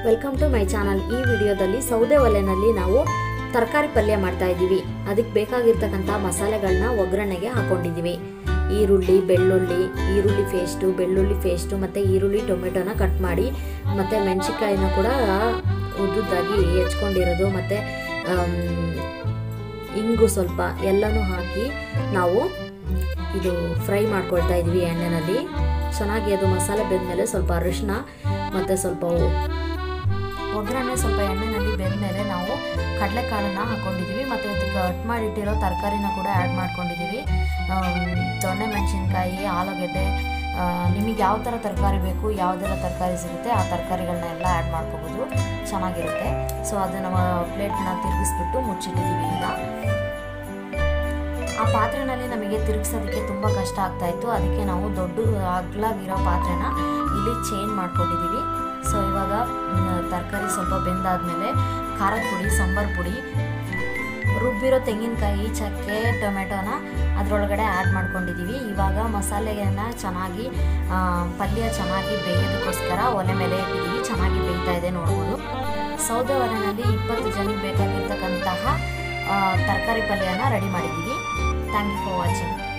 welcome to my channel ಈ ವಿಡಿಯೋದಲ್ಲಿ ಸೌದೆ ಒಲೆನಲ್ಲಿ ನಾವು ತರಕಾರಿ ಪಲ್ಯ ಮಾಡ್ತಾ ಇದ್ದೀವಿ ಅದಕ್ಕೆ ಬೇಕಾಗಿರ್ತಕ್ಕಂಥ ಮಸಾಲೆಗಳನ್ನ ಒಗ್ಗರಣೆಗೆ ಹಾಕೊಂಡಿದ್ದೀವಿ ಈರುಳ್ಳಿ ಬೆಳ್ಳುಳ್ಳಿ ಈರುಳ್ಳಿ ಪೇಸ್ಟು ಬೆಳ್ಳುಳ್ಳಿ ಪೇಸ್ಟು ಮತ್ತು ಈರುಳ್ಳಿ ಟೊಮೆಟೊನ ಕಟ್ ಮಾಡಿ ಮತ್ತು ಮೆಣಸಿನ್ಕಾಯಿನ ಕೂಡ ಉದ್ದುದ್ದಾಗಿ ಹೆಚ್ಕೊಂಡಿರೋದು ಮತ್ತು ಇಂಗು ಸ್ವಲ್ಪ ಎಲ್ಲನೂ ಹಾಕಿ ನಾವು ಇದು ಫ್ರೈ ಮಾಡ್ಕೊಳ್ತಾ ಇದ್ವಿ ಎಣ್ಣೆನಲ್ಲಿ ಚೆನ್ನಾಗಿ ಅದು ಮಸಾಲೆ ಬೆಂದಮೇಲೆ ಸ್ವಲ್ಪ ಅರಿಶಿನ ಮತ್ತು ಸ್ವಲ್ಪ ಒಗ್ಗರಣೆ ಸ್ವಲ್ಪ ಎಣ್ಣೆನಲ್ಲಿ ಬೆಂದಮೇಲೆ ನಾವು ಕಡಲೆಕಾಳನ್ನ ಹಾಕೊಂಡಿದ್ದೀವಿ ಮತ್ತು ಅದಕ್ಕೆ ಕಟ್ ಮಾಡಿಟ್ಟಿರೋ ತರಕಾರಿನ ಕೂಡ ಆ್ಯಡ್ ಮಾಡ್ಕೊಂಡಿದ್ದೀವಿ ದೊಣ್ಣೆ ಮೆಣಸಿನ್ಕಾಯಿ ಆಲೂಗೆಡ್ಡೆ ನಿಮಗೆ ಯಾವ ಥರ ತರಕಾರಿ ಬೇಕು ಯಾವುದೆಲ್ಲ ತರಕಾರಿ ಸಿಗುತ್ತೆ ಆ ತರಕಾರಿಗಳನ್ನ ಎಲ್ಲ ಆ್ಯಡ್ ಮಾಡ್ಕೋಬೋದು ಚೆನ್ನಾಗಿರುತ್ತೆ ಸೊ ಅದನ್ನು ಪ್ಲೇಟ್ನ ತಿರುಗಿಸ್ಬಿಟ್ಟು ಮುಚ್ಚಿಟ್ಟಿದ್ದೀವಿ ಈಗ ಆ ಪಾತ್ರೆನಲ್ಲಿ ನಮಗೆ ತಿರುಗಿಸೋದಕ್ಕೆ ತುಂಬ ಕಷ್ಟ ಆಗ್ತಾ ಇತ್ತು ಅದಕ್ಕೆ ನಾವು ದೊಡ್ಡ ಅಗ್ಲಾಗಿರೋ ಪಾತ್ರೆನ ಇಲ್ಲಿ ಚೇಂಜ್ ಮಾಡ್ಕೊಂಡಿದ್ದೀವಿ ಸೊ ಇವಾಗ ತರಕಾರಿ ಸ್ವಲ್ಪ ಬೆಂದಾದ್ಮೇಲೆ ಖಾರದ ಪುಡಿ ಸಾಂಬಾರು ಪುಡಿ ರುಬ್ಬಿರೋ ತೆಂಗಿನಕಾಯಿ ಚಕ್ಕೆ ಟೊಮೆಟೊನ ಅದರೊಳಗಡೆ ಆ್ಯಡ್ ಮಾಡ್ಕೊಂಡಿದ್ದೀವಿ ಇವಾಗ ಮಸಾಲೆಯನ್ನು ಚೆನ್ನಾಗಿ ಪಲ್ಯ ಚೆನ್ನಾಗಿ ಬೇಯೋದಕ್ಕೋಸ್ಕರ ಒಲೆ ಮೇಲೆ ಇಟ್ಟಿದ್ದೀವಿ ಚೆನ್ನಾಗಿ ಬೇಯ್ತಾ ಇದೆ ನೋಡ್ಬೋದು ಸೌದೆ ಒಲೆನಲ್ಲಿ ಇಪ್ಪತ್ತು ಜನಕ್ಕೆ ಬೇಕಾಗಿರ್ತಕ್ಕಂತಹ ತರಕಾರಿ ಪಲ್ಯನ ರೆಡಿ ಮಾಡಿದ್ದೀವಿ ಥ್ಯಾಂಕ್ ಯು ಫಾರ್ ವಾಚಿಂಗ್